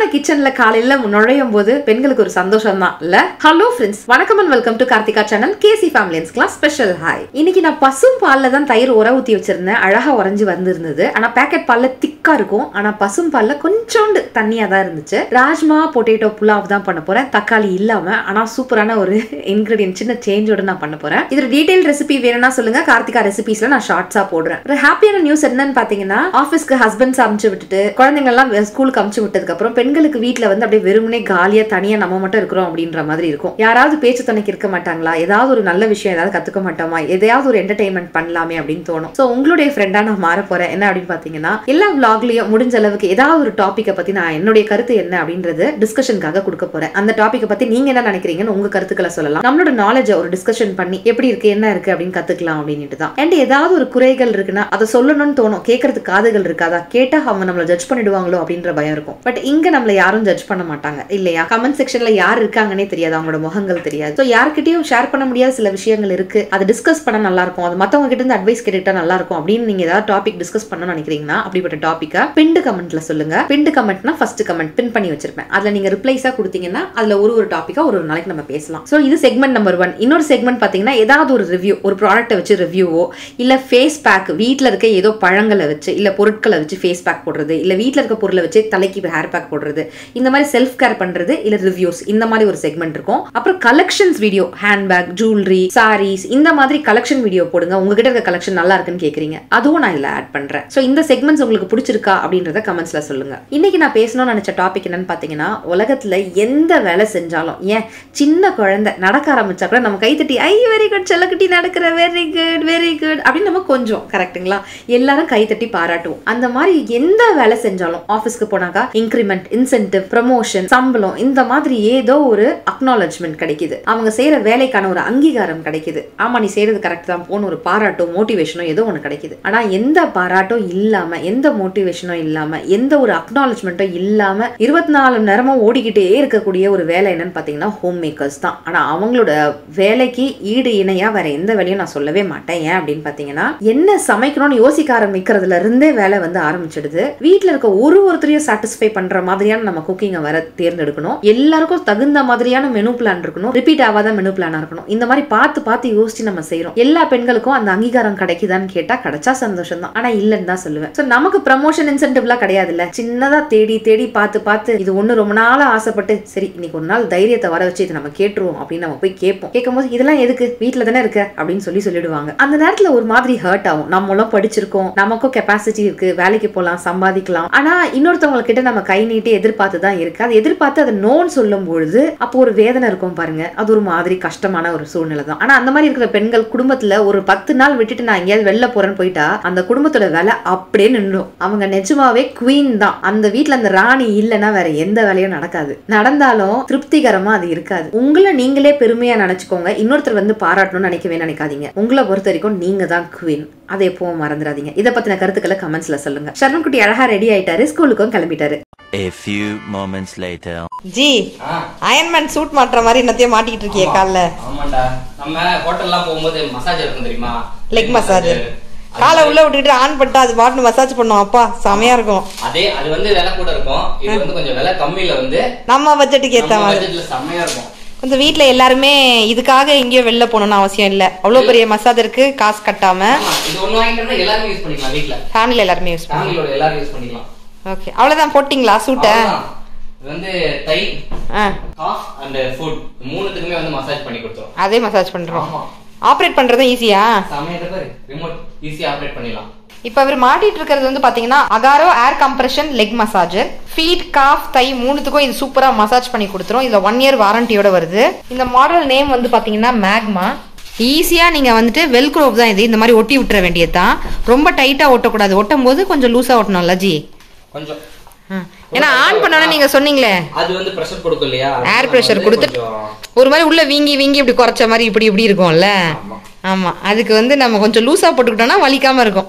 கிச்சன்ல காலையில நுழையும் போது பெண்களுக்கு ஒரு சந்தோஷம் தான் இல்ல ஹலோ ஃப்ரெண்ட்ஸ் வணக்கம் and welcome to Karthika channel KC ஃபேமிலியன்ஸ்க்குலாம் ஸ்பெஷல் ஹாய் இன்னைக்கு நான் பசும் பால்ல தான் தயிர் உர ஊத்தி வச்சிருந்தேன் அழகா உறைஞ்சு வந்திருந்தது ஆனா பேக்கெட் பால்ல திக்கா இருக்கும் ஆனா பசும் பால்ல கொஞ்சோண்டு தண்ணியா தான் இருந்துச்சு ராஜ்மா பொட்டேட்டோ புலாவ் தான் பண்ண போறேன் தக்காளி இல்லாம ஆனா சூப்பரான ஒரு இன்கிரீடியன்ட் சின்ன சேஞ்சோட நான் பண்ண போறேன் இதோட டீடைல் ரெசிபி வேணும்னா சொல்லுங்க கார்த்திகா ரெசிபிஸ்ல நான் ஷார்ட்ஸா போடுறேன் ஒரு ஹாப்பியான நியூஸ் என்னன்னு பாத்தீங்கன்னா ஆஃபீஸ்க்கு ஹஸ்பண்ட்ஸ் அமுச்சு விட்டுட்டு குழந்தைங்க எல்லாம் ஸ்கூலுக்கு அமுச்சு விட்டதுக்கு அப்புறம் பெண்களுக்கு வீட்ல வந்து அப்படியே வெறுமனே காலியா தனியா நம்ம மட்டும் இருக்கிறோம் அப்படின்ற மாதிரி இருக்கும் யாராவது பேச்சு துணைக்கு இருக்க மாட்டாங்களா ஏதாவது ஒரு நல்ல விஷயம் ஏதாவது கத்துக்க மாட்டோமா எதையாவது ஒரு என்டர்டைன்மெண்ட் பண்ணலாமே அப்படின்னு தோணும் சோ உங்களுடைய ஃப்ரெண்டா நான் மாற போறேன் என்ன அப்படின்னு பாத்தீங்கன்னா எல்லா vlogலயும் முடிஞ்ச அளவுக்கு ஏதாவது ஒரு டாபிக்கை பத்தி நான் என்னுடைய கருத்து என்ன அப்படின்றது டிஸ்கஷனுக்காக கொடுக்க போறேன் அந்த டாபிக்கை பத்தி நீங்க என்ன நினைக்கிறீங்கன்னு உங்க கருத்துக்களை சொல்லலாம் நம்மளோட நாலேஜை ஒரு டிஸ்கஷன் பண்ணி எப்படி இருக்கு என்ன இருக்கு அப்படின்னு கத்துக்கலாம் அப்படின்ட்டு தான் அண்ட் ஏதாவது ஒரு குறைகள் இருக்குன்னா அதை சொல்லணும்னு தோணும் கேட்கறதுக்கு காதுகள் இருக்காதா கேட்டா அவங்க நம்மள ஜட்ஜ் பண்ணிடுவாங்களோ அப்படின்ற பயம் இருக்கும் பட் இங்க நம்மள யாரும் ஜட்ஜ் பண்ண மாட்டாங்க இல்லையா கமெண்ட் செக்ஷன்ல யார் இருக்காங்கன்னே தெரியாது அவங்களோட முகங்கள் தெரியாது ஸோ யார்கிட்டயும் ஷேர் பண்ண முடியாத சில விஷயங்கள் இருக்கு அதை டிஸ்கஸ் பண்ண நல்லா இருக்கும் அது மத்தவங்க கிட்ட இருந்து அட்வைஸ் கேட்டுட்டா நல்லா இருக்கும் அப்படின்னு நீங்க ஏதாவது டாபிக் டிஸ்கஸ் பண்ணணும்னு நினைக்கிறீங்கன்னா அப்படிப்பட்ட டாபிக்கை பிண்டு கமெண்ட்ல சொல்லுங்க பிண்டு கமெண்ட்னா ஃபர்ஸ்ட் கமெண்ட் பின் பண்ணி வச்சிருப்பேன் அதுல நீங்க ரிப்ளைஸா கொடுத்தீங்கன்னா அதுல ஒரு ஒரு டாபிக்கா ஒரு ஒரு நாளைக்கு நம்ம பேசலாம் ஸோ இது செக்மெண்ட் நம்பர் ஒன் இன்னொரு செக்மெண்ட் பாத்தீங்கன்னா ஏதாவது ஒரு ரிவ்யூ ஒரு ப்ராடக்ட்டை வச்சு ரிவ்யூவோ இல்ல ஃபேஸ் பேக் வீட்ல இருக்க ஏதோ பழங்களை வச்சு இல்ல பொருட்களை வச்சு ஃபேஸ் பேக் போடுறது இல்ல வீட்ல இருக்க பொருளை வச்சு தலைக்கு ஹேர் பேக் போடுறது இந்த மாதிரி செல்ஃப் கேர் பண்றது இல்ல ரிவ்யூஸ் இந்த மாதிரி ஒரு செக்மெண்ட் இருக்கும் அப்புறம் collections video handbag jewellery saris இந்த மாதிரி கலெக்ஷன் வீடியோ போடுங்க உங்ககிட்ட இருக்க கலெக்ஷன் நல்லா இருக்குன்னு கேக்குறீங்க அதுவும் நான் இதுல ஆட் பண்றேன் ஸோ இந்த செக்மெண்ட்ஸ் உங்களுக்கு பிடிச்சிருக்கா அப்படின்றத கமெண்ட்ஸ்ல சொல்லுங்க இன்னைக்கு நான் பேசணும்னு நினைச்ச டாபிக் என்னன்னு பாத்தீங்கன்னா உலகத்துல எந்த வேலை செஞ்சாலும் ஏன் சின்ன குழந்தை நடக்க ஆரம்பிச்சா கூட நம்ம கைத்தட்டி ஐ வெரி குட் செல்லக்குட்டி நடக்கிற வெரி குட் வெரி குட் அப்படின்னு நம்ம கொஞ்சம் கரெக்ட்டுங்களா எல்லாரும் கைத்தட்டி பாராட்டுவோம் அந்த மாதிரி எந்த வேலை செஞ்சாலும் ஆஃபீஸ்க்கு போனாக்கா இன்க்ரிமெண்ட் இன்சென்டிவ் ப்ரமோஷன் சம்பளம் இந்த மாதிரி ஏதோ ஒரு அக்னாலஜ்மெண்ட் கிடைக்குது அவங்க செய்யற வேலைக்கான ஒரு அங்கீகாரம் கிடைக்குது ஆமா நீ செய்யறது கரெக்ட் தான் போன ஒரு பாராட்டும் மோட்டிவேஷனோ ஏதோ ஒன்று கிடைக்குது ஆனா எந்த பாராட்டும் இல்லாம எந்த மோட்டிவேஷனும் இல்லாம எந்த ஒரு அக்னாலஜ்மெண்ட்டும் இல்லாம இருபத்தி நாலு நேரமும் ஓடிக்கிட்டே இருக்கக்கூடிய ஒரு வேலை என்னன்னு பாத்தீங்கன்னா ஹோம் மேக்கர்ஸ் தான் ஆனா அவங்களோட வேலைக்கு ஈடு இணையா வேற எந்த வேலையும் நான் சொல்லவே மாட்டேன் ஏன் அப்படின்னு பாத்தீங்கன்னா என்ன சமைக்கணும்னு யோசிக்க ஆரம்பிக்கிறதுல இருந்தே வேலை வந்து ஆரம்பிச்சிடுது வீட்ல இருக்க ஒரு ஒருத்தரையும் சாட்டிஸ்ஃபை பண்ற மாதிரியான நம்ம குக்கிங்கை வர தேர்ந்தெடுக்கணும் எல்லாருக்கும் தகுந்த மாதிரியான மெனு பிளான் இருக்கணும் ரிப்பீட் ஆகாத மெனு பிளானா இருக்கணும் இந்த மாதிரி பார்த்து பார்த்து யோசிச்சு நம்ம செய்யறோம் எல்லா பெண்களுக்கும் அந்த அங்கீகாரம் கிடைக்குதான்னு கேட்டா கிடைச்சா சந்தோஷம் தான் ஆனா இல்லைன்னு தான் சொல்லுவேன் சோ நமக்கு ப்ரமோஷன் இன்சென்டிவ்லாம் கிடையாது இல்ல சின்னதா தேடி தேடி பார்த்து பார்த்து இது ஒண்ணு ரொம்ப நாளா ஆசைப்பட்டு சரி இன்னைக்கு ஒரு நாள் தைரியத்தை வர வச்சு இதை நம்ம கேட்டுருவோம் அப்படின்னு நம்ம போய் கேட்போம் கேட்கும்போது இதெல்லாம் எதுக்கு வீட்ல தானே இருக்க அப்படின்னு சொல்லி சொல்லிடுவாங்க அந்த நேரத்துல ஒரு மாதிரி ஹர்ட் ஆகும் நம்மளும் படிச்சிருக்கோம் நமக்கும் கெப்பாசிட்டி இருக்கு வேலைக்கு போகலாம் சம்பாதிக்கலாம் ஆனா இன்னொருத்தவங்க கிட்ட நம்ம கை நீட்டி எதிர்பார்த்து தான் இருக்கு அதை எதிர்பார்த்து அதை நோன்னு சொல்லும் பொழுது அப்போ ஒரு வேதனை இருக்கும் பாருங்க அது ஒரு மாதிரி கஷ்டமான ஒரு சூழ்நிலை தான் ஆனா அந்த மாதிரி இருக்கிற பெண்கள் குடும்பத்துல ஒரு பத்து நாள் விட்டுட்டு நான் எங்கேயாவது வெளில போறேன்னு போயிட்டா அந்த குடும்பத்தோட வேலை அப்படியே நின்றும் அவங்க நிஜமாவே குவீன் தான் அந்த வீட்ல அந்த ராணி இல்லைன்னா வேற எந்த வேலையும் நடக்காது நடந்தாலும் திருப்திகரமா அது இருக்காது உங்களை நீங்களே பெருமையா நினைச்சுக்கோங்க இன்னொருத்தர் வந்து பாராட்டணும்னு நினைக்கவே நினைக்காதீங்க உங்களை பொறுத்த வரைக்கும் நீங்க தான் குவீன் அதை எப்பவும் மறந்துடாதீங்க இதை பத்தின கருத்துக்களை கமெண்ட்ஸ்ல சொல்லுங்க சரண் அழகா ரெடி ஆயிட்டாரு ஸ்கூலுக்கும் கிளம்பிட்டாரு A few moments later. ஜி அயன்மேன் சூட் மாட்டுற மாதிரி என்னத்தையும் மாட்டிக்கிட்டு இருக்கியே கால்ல ஆமாண்டா நம்ம ஹோட்டல்லாம் போகும்போது மசாஜ் இருக்கும் தெரியுமா லெக் மசாஜ் காலை உள்ள விட்டுக்கிட்டு ஆன் பண்ணிட்டா அது பாட்டு மசாஜ் பண்ணும் அப்பா செமையா இருக்கும் அதே அது வந்து விலை கூட இருக்கும் இது வந்து கொஞ்சம் விலை கம்மியில வந்து நம்ம பட்ஜெட்டுக்கு ஏத்த நம்ம மாதிரி பட்ஜெட்ல செம்மையா இருக்கும் கொஞ்சம் வீட்ல எல்லாருமே இதுக்காக எங்கேயோ வெளில போகணும்னு அவசியம் இல்ல அவ்வளவு பெரிய மசாஜ் இருக்கு காசு கட்டாம ஆமா இது ஒண்ணு வாங்கிட்டோம்னா எல்லாருமே யூஸ் பண்ணிக்கலாம் வீட்ல ஃபேமிலில எல்லாருமே யூஸ் பண்ணுவோம் ஃபேமிலியோட எல்லாரும் யூஸ் பண்ணிக்கலாம் ஓகே அவ்வளவுதான் போட்டிங்களா சூட்டை அவ்வளவுதான். இது வந்து தை ஆ காஃப் அண்ட் ஃபுட் மூணுத்துக்குமே வந்து மசாஜ் பண்ணி கொடுத்துரும் அதே மசாஜ் பண்றோம் ஆமா ஆப்ரேட் பண்றதும் ஈஸியா சமையத்தை பாரு ரிமோட் ஈஸியா ஆப்ரேட் பண்ணிடலாம் இப்ப அவர் மாட்டிட்டு இருக்கிறது வந்து பாத்தீங்கன்னா Agaro air compression leg massager feet calf thigh மூணுத்துக்கும் இது சூப்பரா மசாஜ் பண்ணி கொடுத்துரும் இதுல ஒன் இயர் வாரண்டியோட வருது இந்த மாடல் நேம் வந்து பாத்தீங்கன்னா மேக்மா ஈஸியா நீங்க வந்துட்டு வெல்க்ரோப் தான் இது இந்த மாதிரி ஒட்டி விட்டுற வேண்டியது தான் ரொம்ப டைட்டா ஒட்டக்கூடாது ஒட்டும் போது கொஞ்சம் லூசா ஒட்டணும்ல ஜி கொஞ்சம் ம். ஏன்னா ஆன் பண்ணோன்னு நீங்க சொன்னீங்களே அது வந்து பிரஷர் கொடுக்கும் இல்லையா ஏர் பிரஷர் கொடுத்து ஒரு மாதிரி உள்ள வீங்கி வீங்கி இப்படி குறைச்ச மாதிரி இப்படி இப்படி இருக்கும்ல ஆமா அதுக்கு வந்து நம்ம கொஞ்சம் லூசா போட்டுக்கிட்டோம்னா வலிக்காம இருக்கும்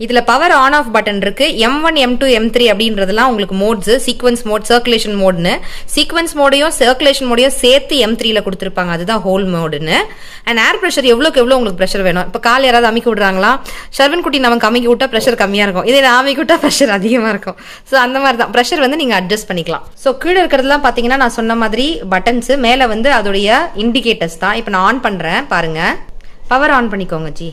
இதுல பவர் ஆன் ஆஃப் பட்டன் இருக்கு M one M two M three அப்படின்றதுலாம் உங்களுக்கு மோட்ஸ் சீக்வன்ஸ் மோட் சர்க்குலேஷன் மோட்னு சீக்வன்ஸ் மோடையும் சர்க்குலேஷன் மோடையும் சேர்த்து எம் த்ரீல கொடுத்துருப்பாங்க அதுதான் ஹோல் மோடுன்னு அண்ட் ஏர் ப்ரெஷர் எவ்வளோக்கு எவ்வளோ உங்களுக்கு ப்ரெஷர் வேணும் இப்போ கால் யாராவது அமைக்க விடுறாங்களா ஷர்வன் குட்டி நமக்கு அமைக்க விட்டா ப்ரெஷர் கம்மியா இருக்கும் இதே நான் அமைக்க விட்டா ப்ரெஷர் அதிகமா இருக்கும் ஸோ அந்த மாதிரி தான் ப்ரெஷர் வந்து நீங்க அட்ஜஸ்ட் பண்ணிக்கலாம் ஸோ கீழே இருக்கிறதுலாம் பாத்தீங்கன்னா நான் சொன்ன மாதிரி பட்டன்ஸ் மேல வந்து அதோடைய இண்டிகேட்டர்ஸ் தான் இப்போ நான் ஆன் பண்றேன் பாருங்க பவர் ஆன் பண்ணிக்கோங்க ஜி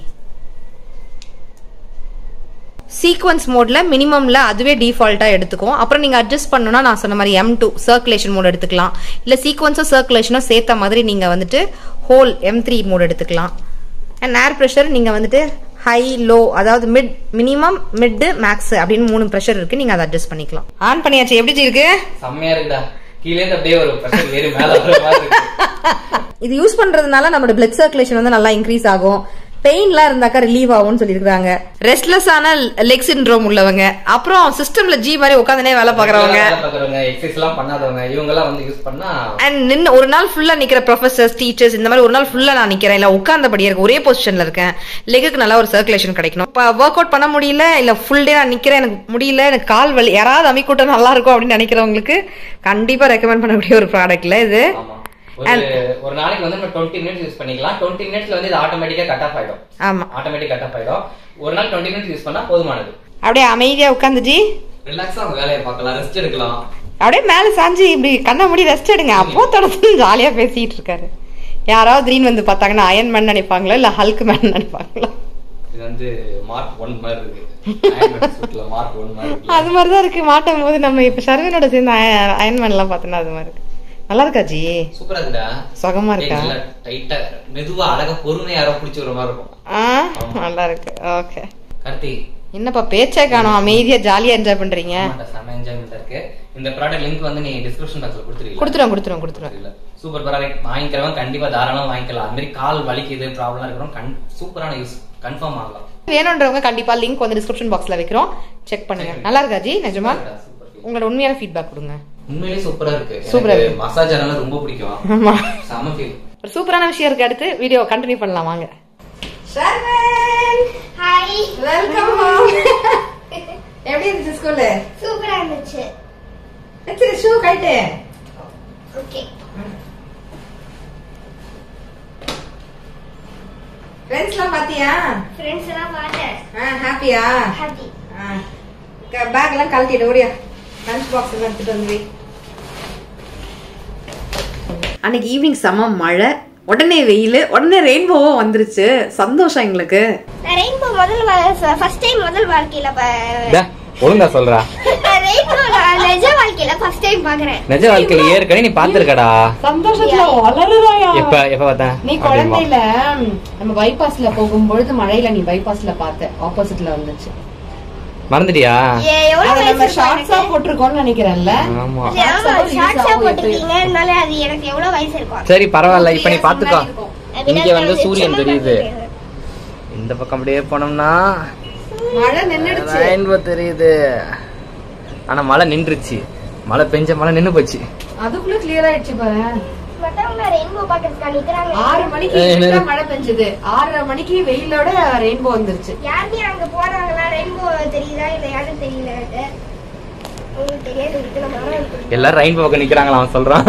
சீக்வன்ஸ் மோட்ல மினிமம்ல அதுவே டிஃபால்ட்டா எடுத்துக்கும் அப்புறம் நீங்க அட்ஜஸ்ட் பண்ணணும்னா நான் சொன்ன மாதிரி எம் டூ சர்க்குலேஷன் மோட் எடுத்துக்கலாம் இல்ல சீக்வன்ஸோ சர்க்குலேஷனோ சேர்த்த மாதிரி நீங்க வந்துட்டு ஹோல் எம் த்ரீ மோட் எடுத்துக்கலாம் அண்ட் ஏர் ப்ரெஷர் நீங்க வந்துட்டு ஹை லோ அதாவது மிட் மினிமம் மிட் மேக்ஸ் அப்படின்னு மூணு ப்ரெஷர் இருக்கு நீங்க அதை அட்ஜஸ்ட் பண்ணிக்கலாம் ஆன் பண்ணியாச்சு எப்படி ஜி இருக்கு செம்மையா இருக்குடா கீழே இருந்து அப்படியே ஒரு பிரஷர் ஏறி மேல வர மாதிரி இருக்கு இது யூஸ் பண்றதுனால நம்மளோட பிளட் சர்க்குலேஷன் வந்து நல்லா இன்க்ரீஸ் ஆகும் பெயின்லாம் இருந்தாக்கா ரிலீவ் ஆகும்னு சொல்லியிருக்காங்க ரெஸ்ட்லெஸ்ஸான லெக் சிண்ட்ரோம் உள்ளவங்க அப்புறம் சிஸ்டம்ல ஜி மாதிரி உட்காந்துனே வேலை பாக்குறவங்க வேலை பாக்குறவங்க எக்ஸசைஸ் எல்லாம் பண்ணாதவங்க இவங்க எல்லாம் வந்து யூஸ் பண்ணா அண்ட் நின்று ஒரு நாள் ஃபுல்லா நிக்கிற ப்ரொஃபசர்ஸ் டீச்சர்ஸ் இந்த மாதிரி ஒரு நாள் ஃபுல்லா நான் நிக்கிறேன் இல்ல உட்கார்ந்தபடியே இருக்கு ஒரே பொசிஷன்ல இருக்கேன் லெக்குக்கு நல்லா ஒரு சர்க்குலேஷன் கிடைக்கணும் இப்போ ஒர்க் அவுட் பண்ண முடியல இல்ல ஃபுல் டே நான் நிக்கிறேன் எனக்கு முடியல எனக்கு கால் வலி யாராவது அமைக்கூட்டம் நல்லா இருக்கும் அப்படின்னு நினைக்கிறவங்களுக்கு கண்டிப்பா ரெக்கமெண்ட் பண்ணக்கூடிய ஒரு ப்ராடக்ட்ல இது ஆமா ஒரு ஒரு நாளைக்கு வந்து நம்ம டுவெண்ட்டி மினிட்ஸ் யூஸ் பண்ணிக்கலாம் டுவெண்ட்டி மினிட்ஸ்ல வந்து இது ஆட்டோமேட்டிக்கா கட் ஆஃப் ஆயிடும் ஆமா ஆட்டோமேட்டிக் கட் ஆஃப் ஆயிடும் ஒரு நாள் டுவெண்ட்டி மினிட்ஸ் யூஸ் பண்ணா போதுமானது அப்படியே அமைதியா உட்காந்து ஜி ரிலாக்ஸா அவங்க வேலையை பார்க்கலாம் ரெஸ்ட் எடுக்கலாம் அப்படியே மேல சாஞ்சு இப்படி கண்ணை மூடி ரெஸ்ட் எடுங்க அப்போ தொடர்ந்து ஜாலியா பேசிட்டு இருக்காரு யாராவது திடீர்னு வந்து பார்த்தாங்கன்னா அயன் மேன் நினைப்பாங்களா இல்ல ஹல்க் மேன் நினைப்பாங்களா இது வந்து மார்க் ஒன் மாதிரி இருக்கு மார்க் ஒன் மாதிரி இருக்கு அது மாதிரிதான் இருக்கு மாட்டும் போது நம்ம இப்ப ஷர்வினோட சேர்ந்து அயன் மேன் எல்லாம் பார்த்தோம்னா அது மாதிரி இருக்கு நல்லா இருக்கா ஜி சூப்பரா இருக்குடா சுகமா இருக்கா நல்லா டைட்டா மெதுவா அழகா பொறுமையா யாரோ பிடிச்சி வர மாதிரி இருக்கும் ஆ நல்லா இருக்கு ஓகே கார்த்தி என்னப்பா பேச்சே காணும் அமைதியா ஜாலியா என்ஜாய் பண்றீங்க ஆமாடா, செம என்ஜாய்மெண்ட் இருக்கு இந்த ப்ராடக்ட் லிங்க் வந்து நீ டிஸ்கிரிப்ஷன் பாக்ஸ்ல கொடுத்துருக்கீங்க கொடுத்துருவோம் கொடுத்துருவோம் கொடுத்துருவோம் இல்ல சூப்பர் ப்ராடக்ட் வாங்கிக்கிறவன் கண்டிப்பா தாராளமா வாங்கிக்கலாம் அந்த மாதிரி கால் வலிக்குது ப்ராப்ளம் இருக்கிறோம் கண் சூப்பரான யூஸ் கன்ஃபார்ம் ஆகலாம் வேணுன்றவங்க கண்டிப்பா லிங்க் வந்து டிஸ்கிரிப்ஷன் பாக்ஸ்ல வைக்கிறோம் செக் பண்ணுங்க நல்லா இருக்கா ஜி நிஜமா சூப்பர் உங்களோட உண்மையான ஃபீட்பேக் கொடுங்க உண்மையிலேயே சூப்பரா இருக்கு சூப்பரா சூப்பரா மசாஜ் ஆனாலும் ரொம்ப பிடிக்கும் ஆமா செம ஃபீல் ஒரு சூப்பரான விஷயம் இருக்கு அடுத்து வீடியோ கண்டினியூ பண்ணலாம் வாங்க ஹாய் வெல்கம் எப்படி இருந்துச்சு ஸ்கூல்ல சூப்பரா இருந்துச்சு சரி ஷூ கைட்டு ஓகே ஃப்ரெண்ட்ஸ் எல்லாம் பாத்தியா ஃப்ரெண்ட்ஸ் எல்லாம் பார்த்தேன் ஹாப்பியா ஹாப்பி பேக் எல்லாம் கழட்டிட்டு ஓடியா லஞ்ச் பாக்ஸ் எல்லாம் எடுத்துட்டு வந்து வை. அன்னைக்கு ஈவினிங் செம மழை உடனே வெயில் உடனே ரெயின்போவும் வந்துருச்சு சந்தோஷம் எங்களுக்கு நான் ரெயின்போ முதல் ஃபர்ஸ்ட் டைம் முதல் வாழ்க்கையில ஒழுங்கா சொல்றா ரெயின்போ நிஜ வாழ்க்கையில ஃபர்ஸ்ட் டைம் பாக்குறேன் நிஜ வாழ்க்கையில ஏற்கனவே நீ பாத்துருக்கடா சந்தோஷத்துல வளருறாயா எப்ப எப்ப பார்த்தேன் நீ குழந்தையில நம்ம பைபாஸ்ல போகும்பொழுது மழையில நீ பைபாஸ்ல பார்த்த ஆப்போசிட்ல வந்துச்சு மறந்துட்டியா ஏ, எவ்வளவு அது நம்ம வயசு ஷார்ட்ஸா போட்டிருக்கோம்னு நினைக்கிறேன்ல ஆமா ஷார்ட்ஸா போட்டுருக்கீங்க அதனால அது எனக்கு எவ்வளவு வயசு இருக்கும் சரி பரவாயில்ல இப்ப நீ பாத்துக்கோ அப்படின்னா இங்க வந்து நான் சூரியன் நிச்சயமா தெரியுது பார்த்திருக்கேன். இந்த பக்கம் அப்படியே போனோம்னா மழை நின்னுடுச்சு ரெயின்போ தெரியுது ஆனா மழை நின்றுச்சு மழை பெஞ்ச மழை நின்னு போச்சு அதுக்குள்ள கிளியர் ஆயிடுச்சு பாரு மத்தவங்க ரெயின்போ பாக்கிறதுக்கா நிக்கிறாங்க ஆறு மணிக்கு ஏய், இப்பதான் என்னது? மழை பெஞ்சது ஆறரை மணிக்கு வெயிலோட ரெயின்போ வந்துருச்சு யாருமே அங்க போறாங்களா ரெயின்போ தெரியுதா இல்ல யாரும் தெரியல உங்களுக்கு தெரியாது இருக்கு நம்ம மரம் இருக்கு. எல்லாரும் ரெயின்போ பக்கம் நிக்கிறாங்களா அவன் சொல்றான்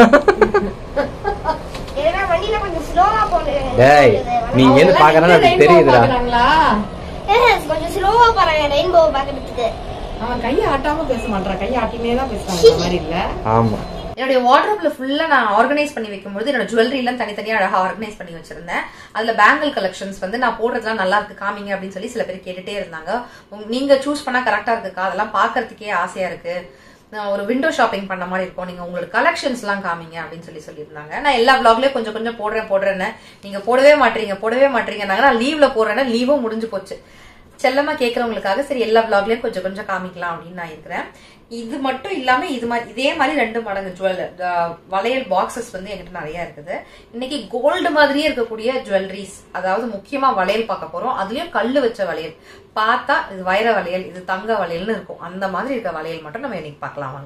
ஏன்னா வண்டியில கொஞ்சம் ஸ்லோவா போனேன் டேய் நீங்க இருந்து பாக்கறனால அது தெரியுதுடா கொஞ்சம் ஸ்லோவா போறாங்க ரெயின்போ பாக்குறதுக்கு அவன் கையை ஆட்டாம பேச மாட்டான் கையை ஆட்டினே தான் பேசுறான் அந்த மாதிரி இல்ல ஆமா என்னுடைய வார்ட்ரோப்ல ஃபுல்லா நான் ஆர்கனைஸ் பண்ணி வைக்கும்போது என்னோட ஜுவல்லரி எல்லாம் தனித்தனியா அழகா ஆர்கனைஸ் பண்ணி வச்சிருந்தேன் அதுல பேங்கிள் கலெக்ஷன்ஸ் வந்து நான் போடுறதுலாம் நல்லா இருக்கு காமிங்க அப்படின்னு சொல்லி சில பேர் கேட்டுட்டே இருந்தாங்க உங்க- நீங்க சூஸ் பண்ணா கரெக்டா இருக்குக்கா அதெல்லாம் பாக்குறதுக்கே ஆசையா இருக்கு நான் ஒரு விண்டோ ஷாப்பிங் பண்ண மாதிரி இருக்கும் நீங்க உங்களோட கலெக்ஷன்ஸ் எல்லாம் காமிங்க அப்படின்னு சொல்லி சொல்லியிருந்தாங்க நான் எல்லா vlogலயும் கொஞ்சம் கொஞ்சம் போடுறேன் போடுறேன்னு நீங்க போடவே மாட்டீங்க போடவே மாட்டீங்க நான் லீவ்ல போடுறேன்னா லீவும் முடிஞ்சு போச்சு செல்லமா கேக்குறவங்களுக்காக சரி எல்லா vlogலயும் கொஞ்சம் கொஞ்சம் காமிக்கலாம் அப்படின்னு நான் இருக்கிறேன் இது மட்டும் இல்லாம இது மாதிரி இதே மாதிரி ரெண்டு மடங்கு ஜுவல் வளையல் பாக்ஸஸ் வந்து என்கிட்ட நிறைய இருக்குது இன்னைக்கு கோல்டு மாதிரியே இருக்கக்கூடிய ஜுவல்லரிஸ் அதாவது முக்கியமா வளையல் பார்க்க போறோம் அதுலயும் கல்லு வச்ச வளையல் பார்த்தா இது வைர வளையல் இது தங்க வளையல்னு இருக்கும் அந்த மாதிரி இருக்க வளையல் மட்டும் நம்ம இன்னைக்கு பார்க்கலாம் வாங்க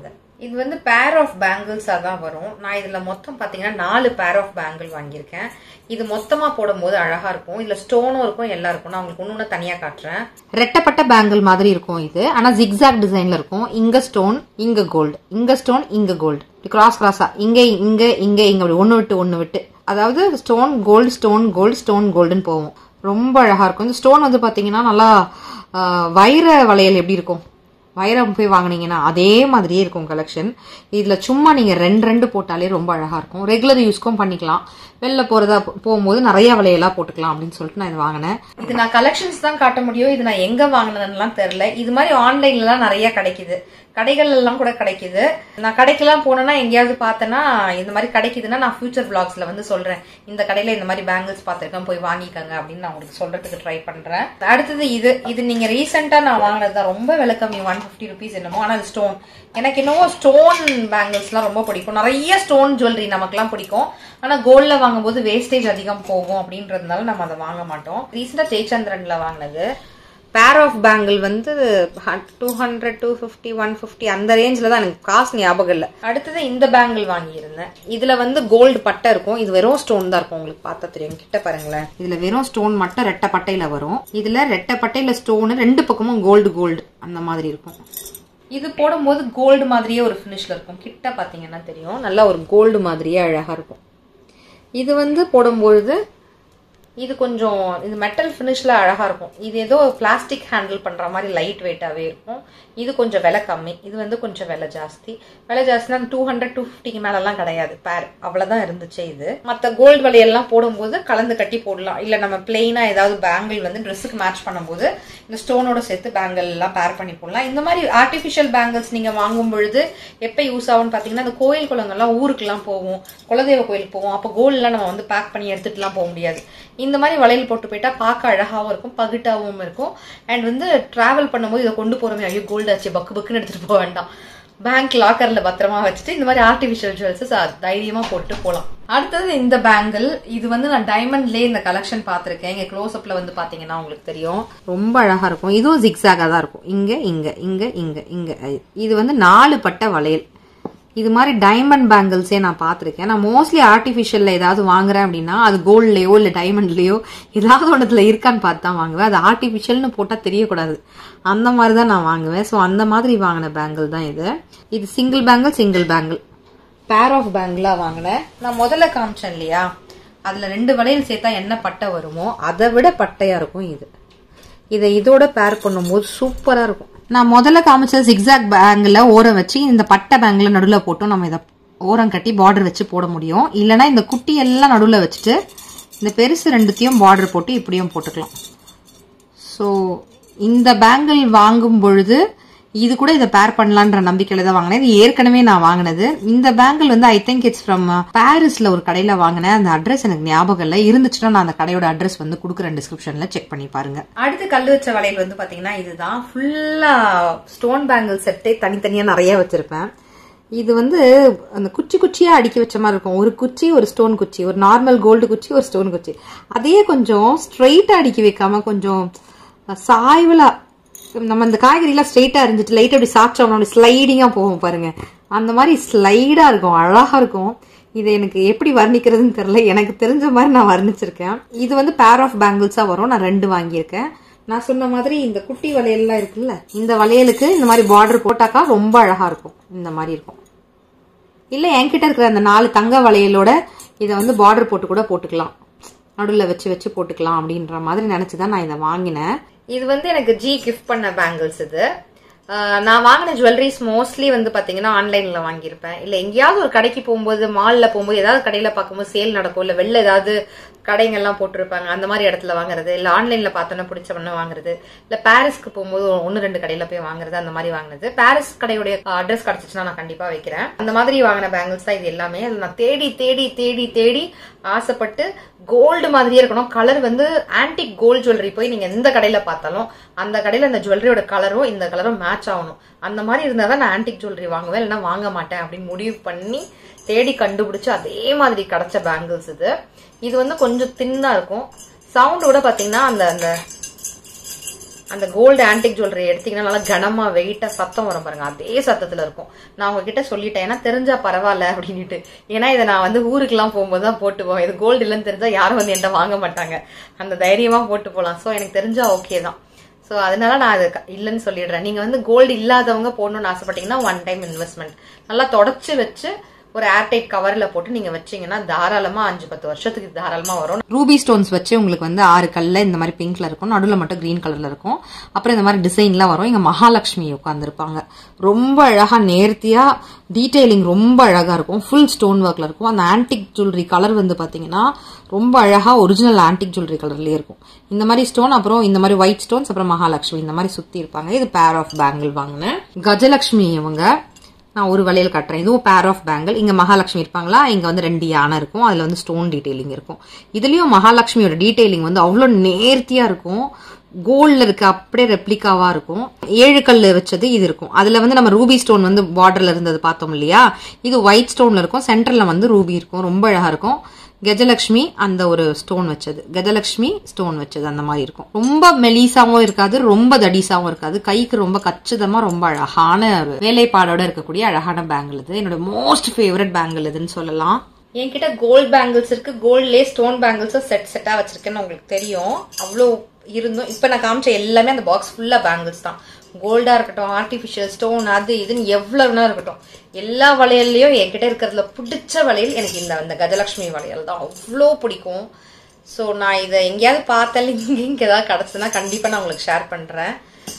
இது வந்து பேர் ஆஃப் பேங்கிள்ஸாக தான் வரும் நான் இதில் மொத்தம் பார்த்தீங்கன்னா நாலு பேர் ஆஃப் பேங்கிள் வாங்கியிருக்கேன் இது மொத்தமாக போடும்போது அழகாக இருக்கும் இதில் ஸ்டோனும் இருக்கும் எல்லாம் இருக்கும் நான் உங்களுக்கு ஒன்று ஒன்று தனியாக காட்டுறேன் ரெட்டப்பட்ட பேங்கிள் மாதிரி இருக்கும் இது ஆனால் ஜிக்ஸாக் டிசைனில் இருக்கும் இங்கே ஸ்டோன் இங்கே கோல்டு இங்கே ஸ்டோன் இங்கே கோல்டு கிராஸ் கிராஸா இங்கே இங்கே இங்கே இங்கே அப்படி ஒன்று விட்டு ஒன்று விட்டு அதாவது stone gold stone gold stone கோல்டுன்னு போகும் ரொம்ப அழகாக இருக்கும் இந்த ஸ்டோன் வந்து பார்த்தீங்கன்னா நல்லா ஆஹ், வைர வளையல் எப்படி இருக்கும் வைரம் போய் வாங்குனீங்கன்னா அதே மாதிரியே இருக்கும் கலெக்ஷன் இதில் சும்மா நீங்கள் ரெண்டு ரெண்டு போட்டாலே ரொம்ப அழகாக இருக்கும் ரெகுலர் யூஸ்க்கும் பண்ணிக்கலாம் வெளில போகிறதா போகும்போது நிறைய விலையெல்லாம் போட்டுக்கலாம் அப்படின்னு சொல்லிட்டு நான் இது வாங்கினேன் இது நான் கலெக்ஷன்ஸ் தான் காட்ட முடியும் இது நான் எங்கே வாங்கினதுலாம் தெரில இது மாதிரி ஆன்லைன்லலாம் நிறைய கிடைக்குது கடைகள் எல்லாம் கூட கிடைக்குது நான் கடைக்கெல்லாம் போனேன்னா எங்கேயாவது பார்த்தேன்னா இந்த மாதிரி கிடைக்குதுன்னா நான் ஃபியூச்சர் vlogsல வந்து சொல்றேன் இந்த கடையில இந்த மாதிரி பேங்கிள்ஸ் பார்த்துருக்கேன் போய் வாங்கிக்கங்க அப்படின்னு நான் உங்களுக்கு சொல்றதுக்கு ட்ரை பண்றேன் அடுத்தது இது இது நீங்க ரீசெண்டா நான் வாங்கினது தான் ரொம்ப விலை கம்மி ஒன் ஃபிஃப்டி ருபீஸ் என்னமோ ஆனால் அது ஸ்டோன் எனக்கு என்னவோ ஸ்டோன் பேங்கிள்ஸ்லாம் ரொம்ப பிடிக்கும் நிறைய ஸ்டோன் ஜுவல்லரி நமக்குலாம் பிடிக்கும் ஆனா கோல்ட்ல வாங்கும்போது வேஸ்டேஜ் அதிகம் போகும் அப்படின்றதுனால நம்ம அதை வாங்க மாட்டோம் ரீசெண்டா ஜெயச்சந்திரன்ல வாங்கினது பேர் ஆஃப் பேங்கிள் வந்து two hundred two fifty one fifty அந்த ரேஞ்சில் தான் எனக்கு காசு ஞாபகம் இல்லை அடுத்தது இந்த பேங்கிள் வாங்கியிருந்தேன் இதில் வந்து கோல்டு பட்டை இருக்கும் இது வெறும் ஸ்டோன் தான் இருக்கும் உங்களுக்கு பார்த்தா தெரியும் கிட்ட பாருங்களேன் இதில் வெறும் ஸ்டோன் மட்டும் ரெட்டை பட்டையில் வரும் இதில் ரெட்டை பட்டையில் ஸ்டோனு ரெண்டு பக்கமும் கோல்டு கோல்டு அந்த மாதிரி இருக்கும் இது போடும்போது கோல்டு மாதிரியே ஒரு ஃபினிஷ்ல இருக்கும் கிட்ட பார்த்தீங்கன்னா தெரியும் நல்லா ஒரு கோல்டு மாதிரியே அழகாக இருக்கும் இது வந்து போடும்பொழுது இது கொஞ்சம் இது மெட்டல் ஃபினிஷ்ல அழகா இருக்கும் இது ஏதோ பிளாஸ்டிக் ஹேண்டில் பண்ற மாதிரி லைட் வெயிட்டாவே இருக்கும் இது கொஞ்சம் விலை கம்மி இது வந்து கொஞ்சம் விலை ஜாஸ்தி விலை ஜாஸ்தினா டூ ஹண்ட்ரட் டூ ஃபிஃப்டிக்கு மேலெல்லாம் கிடையாது பேர் அவ்வளவுதான் இருந்துச்சு இது மற்ற கோல்டு வளையெல்லாம் போடும்போது கலந்து கட்டி போடலாம் இல்ல நம்ம பிளெயினா ஏதாவது பேங்கிள் வந்து ட்ரெஸ்ஸுக்கு மேட்ச் பண்ணும்போது இந்த ஸ்டோனோட சேர்த்து பேங்கிள் எல்லாம் பேர் பண்ணி போடலாம் இந்த மாதிரி ஆர்டிஃபிஷியல் பேங்கிள்ஸ் நீங்க வாங்கும் பொழுது எப்ப யூஸ் ஆகும்னு பாத்தீங்கன்னா இந்த கோயில் குளங்கள்லாம் ஊருக்குலாம் போவோம் குலதெய்வ கோயிலுக்கு போவோம் அப்போ கோல்ட்லாம் நம்ம வந்து பேக் பண்ணி எடுத்துட்டுலாம் போக முடியாது இந்த மாதிரி வளையல் போட்டு போயிட்டா பார்க்க அழகாவும் இருக்கும் பகிட்டாவும் இருக்கும் அண்ட் வந்து டிராவல் பண்ணும்போது இதை கொண்டு போறோமே ஐயோ கோல்டு ஆச்சு பக்கு பக்குன்னு எடுத்துட்டு போக வேண்டாம் பேங்க் லாக்கர்ல பத்திரமா வச்சுட்டு இந்த மாதிரி ஆர்டிபிஷியல் ஜுவல்ஸஸ் தைரியமா போட்டு போலாம் அடுத்தது இந்த பேங்கிள் இது வந்து நான் டைமண்ட்லயே இந்த கலெக்ஷன் பார்த்திருக்கேன் இங்க க்ளோஸ் அப்ல வந்து பாத்தீங்கன்னா உங்களுக்கு தெரியும் ரொம்ப அழகா இருக்கும் இதுவும் ஜிக்ஸாகா தான் இருக்கும் இங்க இங்க இங்க இங்க இங்க இது வந்து நாலு பட்ட வளையல் இது மாதிரி டைமண்ட் பேங்கிள்ஸே நான் பார்த்துருக்கேன் நான் மோஸ்ட்லி ஆர்டிஃபிஷியலில் ஏதாவது வாங்குறேன் அப்படின்னா அது கோல்ட்லேயோ இல்லை டைமண்ட்லேயோ ஏதாவது ஒன்றத்தில் இருக்கான்னு பார்த்து தான் வாங்குவேன் அது ஆர்டிஃபிஷியல்னு போட்டால் தெரியக்கூடாது அந்த மாதிரி தான் நான் வாங்குவேன் ஸோ அந்த மாதிரி வாங்கின பேங்கிள் தான் இது இது single bangle single bangle pair of பேங்கிளாக வாங்கினேன் நான் முதல்ல காமிச்சேன் இல்லையா அதில் ரெண்டு வளையல் சேர்த்தா என்ன பட்டை வருமோ அதை விட பட்டையாக இருக்கும் இது இதை இதோட பேர் பண்ணும்போது சூப்பராக இருக்கும் நான் முதல்ல காமிச்ச ஜிக்ஸாக் பேங்கில் ஓரம் வச்சு இந்த பட்டை பேங்கில் நடுவில் போட்டும் நம்ம இதை ஓரம் கட்டி பார்டர் வச்சு போட முடியும் இல்லைன்னா இந்த குட்டி எல்லாம் நடுவில் வச்சுட்டு இந்த பெருசு ரெண்டுத்தையும் பார்டர் போட்டு இப்படியும் போட்டுக்கலாம் ஸோ இந்த பேங்கிள் வாங்கும் பொழுது இது கூட இதை பேர் பண்ணலான்ற நம்பிக்கையில தான் வாங்கினேன் இது ஏற்கனவே நான் வாங்கினது இந்த பேங்கிள் வந்து ஐ திங்க் இட்ஸ் ஃப்ரம் பாரிஸ்ல ஒரு கடையில வாங்கினேன் அந்த அட்ரஸ் எனக்கு ஞாபகம் இல்லை இருந்துச்சுன்னா நான் அந்த கடையோட அட்ரஸ் வந்து கொடுக்குறேன் டிஸ்கிரிப்ஷன்ல செக் பண்ணி பாருங்க அடுத்து கல் வச்ச வளையல் வந்து பாத்தீங்கன்னா இதுதான் ஃபுல்லா ஸ்டோன் பேங்கிள் செட்டே தனித்தனியா நிறைய வச்சிருப்பேன் இது வந்து அந்த குச்சி குச்சியா அடுக்கி வச்ச மாதிரி இருக்கும் ஒரு குச்சி ஒரு ஸ்டோன் குச்சி ஒரு நார்மல் கோல்டு குச்சி ஒரு ஸ்டோன் குச்சி அதே கொஞ்சம் ஸ்ட்ரைட்டா அடுக்கி வைக்காம கொஞ்சம் சாய்வலா நம்ம இந்த காய்கறிலாம் ஸ்ட்ரைட்டா இருந்துட்டு லைட் அப்படி சாப்பிட்டோம்னா அப்படி ஸ்லைடிங்கா போகும் பாருங்க அந்த மாதிரி ஸ்லைடா இருக்கும் அழகா இருக்கும் இது எனக்கு எப்படி வர்ணிக்கிறதுன்னு தெரியல எனக்கு தெரிஞ்ச மாதிரி நான் வர்ணிச்சிருக்கேன் இது வந்து பேர் ஆஃப் பேங்கிள்ஸா வரும் நான் ரெண்டு வாங்கியிருக்கேன் நான் சொன்ன மாதிரி இந்த குட்டி வளையல்லாம் இருக்குல்ல இந்த வளையலுக்கு இந்த மாதிரி பார்டர் போட்டாக்கா ரொம்ப அழகா இருக்கும் இந்த மாதிரி இருக்கும் இல்ல என்கிட்ட இருக்கிற அந்த நாலு தங்க வளையலோட இதை வந்து பார்டர் போட்டு கூட போட்டுக்கலாம் நடுவில் வச்சு வச்சு போட்டுக்கலாம் அப்படின்ற மாதிரி நினைச்சுதான் நான் இதை வாங்கினேன் இது வந்து எனக்கு ஜி கிஃப்ட் பண்ண பேங்கிள்ஸ் இது ஆஹ் நான் வாங்கின ஜுவல்லரிஸ் மோஸ்ட்லி வந்து பாத்தீங்கன்னா ஆன்லைன்ல வாங்கியிருப்பேன் இல்ல எங்கேயாவது ஒரு கடைக்கு போகும்போது மால்ல போகும்போது ஏதாவது கடையில பார்க்கும்போது சேல் நடக்கும் இல்ல வெளில ஏதாவது கடைங்கள்லாம் போட்டிருப்பாங்க அந்த மாதிரி இடத்துல வாங்குறது இல்ல ஆன்லைன்ல பார்த்தோன்னா பிடிச்சவன வாங்குறது இல்ல பாரிஸ்க்கு போகும்போது ஒன்னு ரெண்டு கடையில போய் வாங்குறது அந்த மாதிரி வாங்குறது பாரிஸ் கடையுடைய அட்ரஸ் கிடைச்சிச்சுன்னா நான் கண்டிப்பா வைக்கிறேன் அந்த மாதிரி வாங்கின பேங்கிள்ஸ் தான் இது எல்லாமே அதுல நான் தேடி தேடி தேடி தேடி ஆசைப்பட்டு கோல்டு மாதிரியே இருக்கணும் கலர் வந்து ஆன்டிக் கோல்டு ஜுவல்லரி போய் நீங்க எந்த கடையில பார்த்தாலும் அந்த கடையில அந்த ஜுவல்லரியோட கலரும் இந்த கலரும் மேட்ச் ஆகணும் அந்த மாதிரி இருந்தா தான் நான் ஆன்டிக் ஜுவல்லரி வாங்குவேன் இல்லைன்னா வாங்க மாட்டேன் அப்படின்னு முடிவு பண்ணி தேடி கண்டுபிடிச்சு அதே மாதிரி கிடைச்ச பேங்கிள்ஸ் இது இது வந்து கொஞ்சம் தின்னா இருக்கும் சவுண்ட் கூட பாத்தீங்கன்னா அந்த அந்த அந்த கோல்டு ஆன்டிக் ஜுவல்லரி எடுத்தீங்கன்னா நல்லா கனமா வெயிட்டா சத்தம் வரும் பாருங்க அதே சத்தத்துல இருக்கும் நான் உங்ககிட்ட சொல்லிட்டேன் ஏன்னா தெரிஞ்சா பரவாயில்ல அப்படின்ட்டு ஏன்னா இதை நான் வந்து ஊருக்குலாம் போகும்போது தான் போட்டு போவேன் இது கோல்டு இல்லைன்னு தெரிஞ்சா யாரும் வந்து என்கிட்ட வாங்க மாட்டாங்க அந்த தைரியமா போட்டு போகலாம் ஸோ எனக்கு தெரிஞ்சா ஓகே தான் ஸோ அதனால நான் அது க- இல்லைன்னு சொல்லிடுறேன் நீங்க வந்து கோல்டு இல்லாதவங்க போடணும்னு ஆசைப்பட்டீங்கன்னா ஒன் டைம் இன்வெஸ்ட்மெண்ட் நல்லா தொடச்சு வச்சு ஒரு ஏர்டைட் கவர்ல போட்டு நீங்க வச்சீங்கன்னா தாராளமா அஞ்சு பத்து வருஷத்துக்கு தாராளமா வரும் ரூபி ஸ்டோன்ஸ் வச்சு உங்களுக்கு வந்து ஆறு கல்ல இந்த மாதிரி பிங்க்ல இருக்கும் நடுவில் மட்டும் கிரீன் கலர்ல இருக்கும் அப்புறம் இந்த மாதிரி டிசைன்லாம் வரும் இங்க மகாலட்சுமி உட்காந்துருப்பாங்க ரொம்ப அழகா நேர்த்தியா டீடைலிங் ரொம்ப அழகா இருக்கும் ஃபுல் ஸ்டோன் ஒர்க்ல இருக்கும் அந்த ஆன்டிக் ஜுவல்லரி கலர் வந்து பாத்தீங்கன்னா ரொம்ப அழகா ஒரிஜினல் ஆன்டிக் ஜுவல்லரி கலர்லயே இருக்கும் இந்த மாதிரி ஸ்டோன் அப்புறம் இந்த மாதிரி ஒயிட் ஸ்டோன்ஸ் அப்புறம் மகாலட்சுமி இந்த மாதிரி சுத்தி இருப்பாங்க இது பேர் ஆஃப் பேங்கிள் வாங்கினேன் கஜலட்சுமி இவங்க நான் ஒரு வளையல் காட்டுறேன் இதுவும் பேர் ஆஃப் பேங்கிள் இங்க மகாலட்சுமி இருப்பாங்களா இங்க வந்து ரெண்டு யானை இருக்கும் அதுல வந்து ஸ்டோன் டீடைலிங் இருக்கும் இதுலயும் மகாலட்சுமியோட டீடைலிங் வந்து அவ்வளோ நேர்த்தியா இருக்கும் கோல்ட்ல இருக்க அப்படியே ரெப்ளிகாவா இருக்கும் ஏழு கல் வச்சது இது இருக்கும் அதுல வந்து நம்ம ரூபி ஸ்டோன் வந்து பார்டர்ல இருந்தது பார்த்தோம் இல்லையா இது ஒயிட் ஸ்டோன்ல இருக்கும் சென்டர்ல வந்து ரூபி இருக்கும் ரொம்ப அழகா இருக்கும் கஜலட்சுமி அந்த ஒரு ஸ்டோன் வச்சது கஜலட்சுமி ஸ்டோன் வச்சது அந்த மாதிரி இருக்கும் ரொம்ப மெலிசாவும் இருக்காது ரொம்ப தடிசாவும் இருக்காது கைக்கு ரொம்ப கச்சிதமா ரொம்ப அழகான ஒரு வேலைப்பாடோட இருக்கக்கூடிய அழகான பேங்கிள் இது என்னோட மோஸ்ட் ஃபேவரட் பேங்கிள் இதுன்னு சொல்லலாம் என்கிட்ட கோல்ட் பேங்கிள்ஸ் இருக்கு கோல்ட்லேயே ஸ்டோன் பேங்கிள்ஸும் செட் செட்டா வச்சிருக்கேன்னு உங்களுக்கு தெரியும் அவ்வளோ இருந்தும் இப்போ நான் காமிச்ச எல்லாமே அந்த பாக்ஸ் ஃபுல்லா பேங்கிள்ஸ் தான் கோல்டா இருக்கட்டும் ஆர்டிஃபிஷியல் ஸ்டோன் அது இதுன்னு எவ்வளவுனா இருக்கட்டும் எல்லா வளையல்லையும் என்கிட்ட இருக்கிறதுல பிடிச்ச வளையல் எனக்கு இந்த அந்த கஜலட்சுமி வளையல் தான் அவ்வளோ பிடிக்கும் ஸோ நான் இதை எங்கேயாவது பார்த்தேன் இங்கே இங்கே ஏதாவது கிடச்சுன்னா கண்டிப்பாக நான் உங்களுக்கு ஷேர் பண்ணுறேன்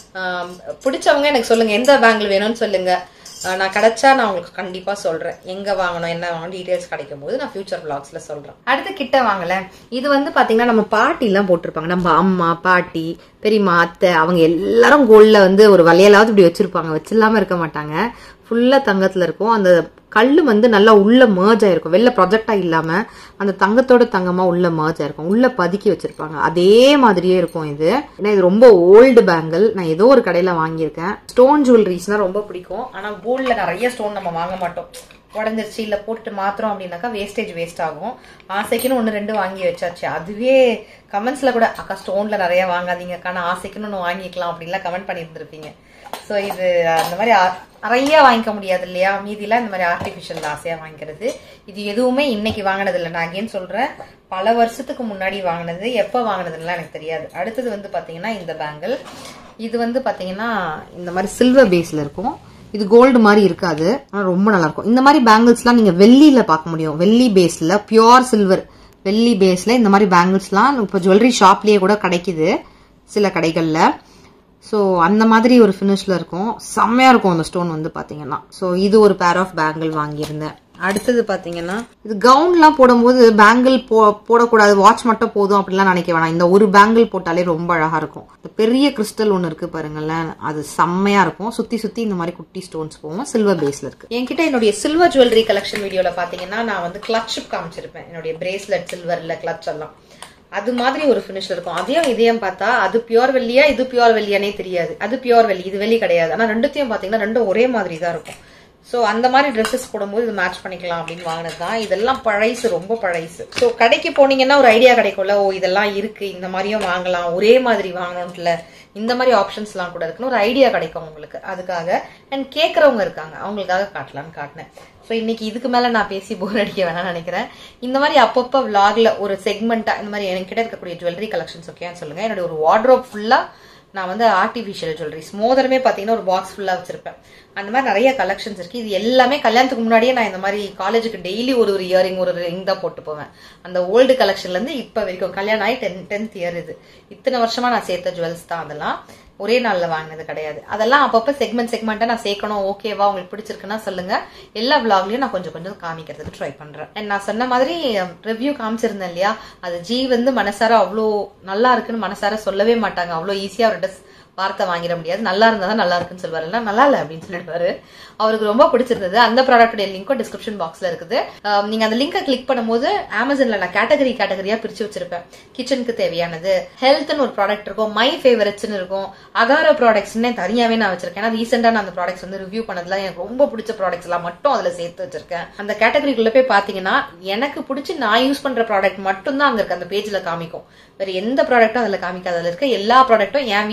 பிடிச்சவங்க எனக்கு சொல்லுங்கள் எந்த பேங்கிள் வேணும்னு சொல்லுங்கள் ஆஹ் நான் கிடைச்சா நான் உங்களுக்கு கண்டிப்பா சொல்றேன் எங்க வாங்கணும் என்ன வாங்கணும் டீடைல்ஸ் கிடைக்கும் போது நான் ஃபியூச்சர் vlogsல சொல்றேன் அடுத்து கிட்ட வாங்கல இது வந்து பாத்தீங்கன்னா நம்ம பாட்டி எல்லாம் போட்டிருப்பாங்க நம்ம அம்மா பாட்டி பெரியம்மா அத்தை அவங்க எல்லாரும் கோல்ட்ல வந்து ஒரு வளையலாவது இப்படி வச்சிருப்பாங்க வச்சில்லாம இருக்க மாட்டாங்க ஃபுல்லா தங்கத்துல இருக்கும் அந்த கல்லு வந்து நல்லா உள்ள merge ஆயிருக்கும் வெளில ப்ரொஜெக்டா இல்லாம அந்த தங்கத்தோட தங்கமா உள்ள merge ஆயிருக்கும் உள்ள பதுக்கி வச்சிருப்பாங்க அதே மாதிரியே இருக்கும் இது ஏன்னா இது ரொம்ப ஓல்டு பேங்கிள் நான் ஏதோ ஒரு கடையில வாங்கியிருக்கேன் ஸ்டோன் ஜுவல்லரிஸ்னா ரொம்ப பிடிக்கும் ஆனா கோல்ட்ல நிறைய ஸ்டோன் நம்ம வாங்க மாட்டோம் உடஞ்சிருச்சு இல்ல போட்டு மாத்திரம் அப்படின்னாக்கா வேஸ்டேஜ் வேஸ்ட் ஆகும் ஆசைக்குன்னு ஒன்று ரெண்டு வாங்கி வச்சாச்சு அதுவே கமெண்ட்ஸ்ல கூட அக்கா ஸ்டோன்ல நிறைய வாங்காதீங்க அக்கா நான் ஆசைக்குன்னு ஒன்று வாங்கிக்கலாம் அப்படின்லாம் கமெண்ட் பண்ணியிருந்திருப்பீங்க ஸோ இது அந்த மாதிரி ஆ- நிறைய வாங்கிக்க முடியாது இல்லையா மீதிலாம் இந்த மாதிரி ஆர்டிஃபிஷியல் ஆசையா வாங்கிக்கிறது இது எதுவுமே இன்னைக்கு வாங்கினது இல்லை நான் அகேன் சொல்றேன் பல வருஷத்துக்கு முன்னாடி வாங்கினது எப்போ வாங்கினதுலாம் எனக்கு தெரியாது அடுத்தது வந்து பாத்தீங்கன்னா இந்த பேங்கிள் இது வந்து பாத்தீங்கன்னா இந்த மாதிரி சில்வர் பேஸ்ல இருக்கும் இது கோல்டு மாதிரி இருக்காது ஆனா ரொம்ப நல்லா இருக்கும் இந்த மாதிரி பேங்கிள்ஸ்லாம் நீங்க வெள்ளியில பார்க்க முடியும் வெள்ளி பேஸ்ல பியோர் சில்வர் வெள்ளி பேஸ்ல இந்த மாதிரி பேங்கிள்ஸ்லாம் இப்போ ஜுவல்லரி ஷாப்லயே கூட கிடைக்குது சில கடைகள்ல ஸோ அந்த மாதிரி ஒரு ஃபினிஷ்ல இருக்கும் செம்மையா இருக்கும் அந்த ஸ்டோன் வந்து பாத்தீங்கன்னா ஸோ இது ஒரு பேர் ஆஃப் பேங்கிள் வாங்கியிருந்தேன் அடுத்தது பாத்தீங்கன்னா இது கவுன்லாம் போடும்போது பேங்கிள் போ போடக்கூடாது வாட்ச் மட்டும் போதும் அப்படிலாம் நினைக்க வேணாம் இந்த ஒரு பேங்கிள் போட்டாலே ரொம்ப அழகா இருக்கும் இந்த பெரிய கிறிஸ்டல் ஒன்று இருக்கு பாருங்களேன் அது செம்மையா இருக்கும் சுத்தி சுத்தி இந்த மாதிரி குட்டி ஸ்டோன்ஸ் போகும் சில்வர் பேஸ்ல இருக்கு என்கிட்ட என்னுடைய சில்வர் ஜுவல்லரி கலெக்ஷன் வீடியோல பாத்தீங்கன்னா நான் வந்து கிளட்ச் காமிச்சிருப்பேன் என்னுடைய பிரேஸ்லெட் சில்வர்ல கிளட்ச் எல்லாம் அது மாதிரி ஒரு ஃபினிஷ்ல இருக்கும் அதையும் இதையும் பார்த்தா அது பியோர் வெள்ளியா இது பியோர் வெள்ளியானே தெரியாது அது பியோர் வெள்ளி இது வெள்ளி கிடையாது ஆனா ரெண்டுத்தையும் பாத்தீங்கன்னா ரெண்டும் ஒரே மாதிரி தான் இருக்கும் ஸோ அந்த மாதிரி ட்ரெஸ்ஸஸ் போடும்போது இது மேட்ச் பண்ணிக்கலாம் அப்படின்னு வாங்கினது தான் இதெல்லாம் பழைசு ரொம்ப பழைசு ஸோ கடைக்கு போனீங்கன்னா ஒரு ஐடியா கிடைக்கும்ல ஓ இதெல்லாம் இருக்கு இந்த மாதிரியும் வாங்கலாம் ஒரே மாதிரி வாங்கணும்ல இந்த மாதிரி ஆப்ஷன்ஸ்லாம் கூட இருக்குன்னு ஒரு ஐடியா கிடைக்கும் உங்களுக்கு அதுக்காக அண்ட் கேட்குறவங்க இருக்காங்க அவங்களுக்காக காட்டலான்னு காட்டினேன் ஸோ இன்னைக்கு இதுக்கு மேல நான் பேசி போர் அடிக்க வேணாம்னு நினைக்கிறேன் இந்த மாதிரி அப்பப்போ vlogல ஒரு செக்மெண்ட்டா இந்த மாதிரி என்கிட்ட இருக்கக்கூடிய ஜுவல்லரி கலெக்ஷன்ஸ் ஓகேன்னு சொல்லுங்க என்னுடைய ஒரு வார்ட்ரோப் ஃபுல்லா நான் வந்து ஆர்டிஃபிஷியல் ஜுவல்லரிஸ் மோதிரமே பார்த்தீங்கன்னா ஒரு பாக்ஸ் ஃபுல்லாக வச்சிருப்பேன் அந்த மாதிரி நிறைய கலெக்ஷன்ஸ் இருக்கு இது எல்லாமே கல்யாணத்துக்கு முன்னாடியே நான் இந்த மாதிரி காலேஜுக்கு டெய்லி ஒரு ஒரு இயரிங் ஒரு ரிங் தான் போட்டு போவேன் அந்த ஓல்டு கலெக்ஷன்ல இருந்து இப்போ வரைக்கும் கல்யாணம் ஆகி டென் டென்த் இயர் இது இத்தனை வருஷமா நான் சேர்த்த ஜுவல்ஸ் தான் அதெல்லாம் ஒரே நாள்ல வாங்கினது கிடையாது அதெல்லாம் அப்பப்போ செக்மெண்ட் செக்மெண்ட்டா நான் சேர்க்கணும் ஓகேவா உங்களுக்கு பிடிச்சிருக்குன்னா சொல்லுங்க எல்லா விளாக்லயும் நான் கொஞ்சம் கொஞ்சம் காமிக்கிறதுக்கு ட்ரை பண்றேன் And நான் சொன்ன மாதிரி ரிவ்யூ காமிச்சிருந்தேன் இல்லையா அது ஜி வந்து மனசார அவ்வளோ நல்லா இருக்குன்னு மனசார சொல்லவே மாட்டாங்க அவ்வளோ ஈஸியா ஒரு ட்ரெஸ் வார்த்தை வாங்கிட முடியாது நல்லா இருந்தா தான் நல்லா இருக்குன்னு சொல்லுவாரு இல்ல நல்லா இல்ல அப்படின்னு சொல்லிடுவாரு அவருக்கு ரொம்ப பிடிச்சிருந்தது அந்த ப்ராடக்டோட லிங்க்கும் டிஸ்கிரிப்ஷன் பாக்ஸ்ல இருக்குது அஹ் நீங்க அந்த லிங்கை கிளிக் பண்ணும்போது அமேசான்ல நான் கேட்டகரி கேட்டகரியா பிரிச்சு வச்சிருப்பேன் கிச்சனுக்கு தேவையானது ஹெல்த்னு ஒரு ப்ராடக்ட் இருக்கும் மை ஃபேவரட்ஸ்னு இருக்கும் அகாரோ ப்ராடக்ட்ஸ்னே தனியாவே நான் வச்சிருக்கேன் ஏன்னா ரீசெண்டா நான் அந்த ப்ராடக்ட்ஸ் வந்து ரிவ்யூ பண்ணதுல எனக்கு ரொம்ப பிடிச்ச ப்ராடக்ட்ஸ் எல்லாம் மட்டும் அதுல சேர்த்து வச்சிருக்கேன் அந்த கேட்டகரிக்குள்ள போய் பாத்தீங்கன்னா எனக்கு பிடிச்சி நான் யூஸ் பண்ற ப்ராடக்ட் மட்டும் தான் அங்க இருக்கு அந்த பேஜ்ல காமிக்கும் வேற எந்த ப்ராடக்ட்டும் அதுல காமிக்காது அதுல இருக்க எல்லா ப்ராடக்ட்டும் என் வீட்டுல நான்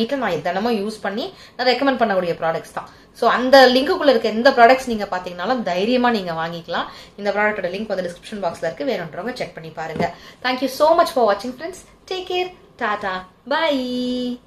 தினமும் யூஸ் பண்ணி நான் ரெக்கமெண்ட் பண்ணக்கூடிய ப்ராடக்ட்ஸ் தான் ஸோ அந்த லிங்க்குள்ள இருக்க எந்த ப்ராடக்ட்ஸ் நீங்க பாத்தீங்கன்னாலும் தைரியமா நீங்க வாங்கிக்கலாம் இந்த ப்ராடக்ட்டோட லிங்க் வந்து டிஸ்கிரிப்ஷன் பாக்ஸ்ல இருக்கு வேணுன்றவங்க செக் பண்ணி பாருங்க தேங்க்யூ so மச் ஃபார் வாட்சிங் friends take care tata by